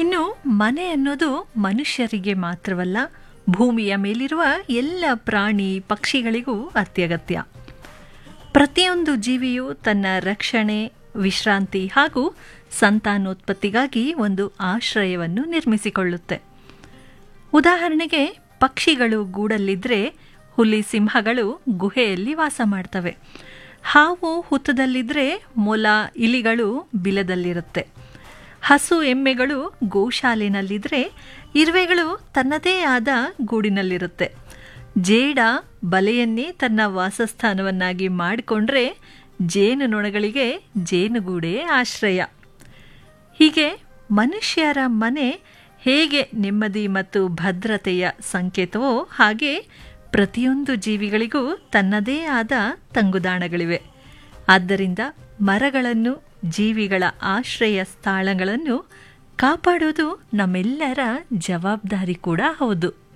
ಇನ್ನು ಮನೆ ಅನ್ನೋದು ಮನುಷ್ಯರಿಗೆ ಮಾತ್ರವಲ್ಲ ಭೂಮಿಯ ಮೇಲಿರುವ ಎಲ್ಲ ಪ್ರಾಣಿ ಪಕ್ಷಿಗಳಿಗೂ ಅತ್ಯಗತ್ಯ ಪ್ರತಿಯೊಂದು ಜೀವಿಯು ತನ್ನ ರಕ್ಷಣೆ ವಿಶ್ರಾಂತಿ ಹಾಗೂ ಸಂತಾನೋತ್ಪತ್ತಿಗಾಗಿ ಒಂದು ಆಶ್ರಯವನ್ನು ನಿರ್ಮಿಸಿಕೊಳ್ಳುತ್ತೆ ಉದಾಹರಣೆಗೆ ಪಕ್ಷಿಗಳು ಗೂಡಲ್ಲಿದ್ದರೆ ಹುಲಿ ಸಿಂಹಗಳು ಗುಹೆಯಲ್ಲಿ ವಾಸ ಮಾಡ್ತವೆ ಹಾವು ಹುತ್ತದಲ್ಲಿದ್ದರೆ ಮೊಲ ಇಲಿಗಳು ಬಿಲದಲ್ಲಿರುತ್ತೆ ಹಸು ಎಮ್ಮೆಗಳು ಗೋಶಾಲೆನಲ್ಲಿದ್ದರೆ ಇರುವೆಗಳು ತನ್ನದೇ ಆದ ಗೂಡಿನಲ್ಲಿರುತ್ತೆ ಜೇಡ ಬಲೆಯನ್ನೇ ತನ್ನ ವಾಸಸ್ಥಾನವನ್ನಾಗಿ ಮಾಡಿಕೊಂಡ್ರೆ ಜೇನುನೊಣಗಳಿಗೆ ಜೇನುಗೂಡೇ ಆಶ್ರಯ ಹೀಗೆ ಮನುಷ್ಯರ ಮನೆ ಹೇಗೆ ನೆಮ್ಮದಿ ಮತ್ತು ಭದ್ರತೆಯ ಸಂಕೇತವೋ ಹಾಗೆ ಪ್ರತಿಯೊಂದು ಜೀವಿಗಳಿಗೂ ತನ್ನದೇ ಆದ ತಂಗುದಾಣಗಳಿವೆ ಆದ್ದರಿಂದ ಮರಗಳನ್ನು ಜೀವಿಗಳ ಆಶ್ರಯ ಸ್ಥಳಗಳನ್ನು ಕಾಪಾಡೋದು ನಮ್ಮೆಲ್ಲರ ಜವಾಬ್ದಾರಿ ಕೂಡ ಹೌದು